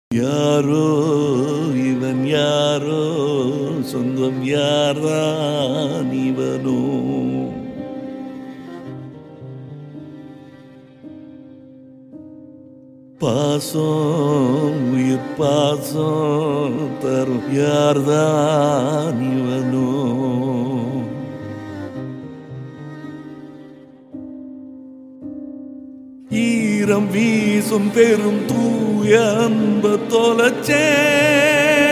யாரோ இவன் யாரோ சொந்தம் யார்தான் இவனோ பாசம் உயிர் பாசம் தரும் யார்தான் இவனோ ஈரம் வீசும் பெரும் தூய அன்ப தொலைச்சே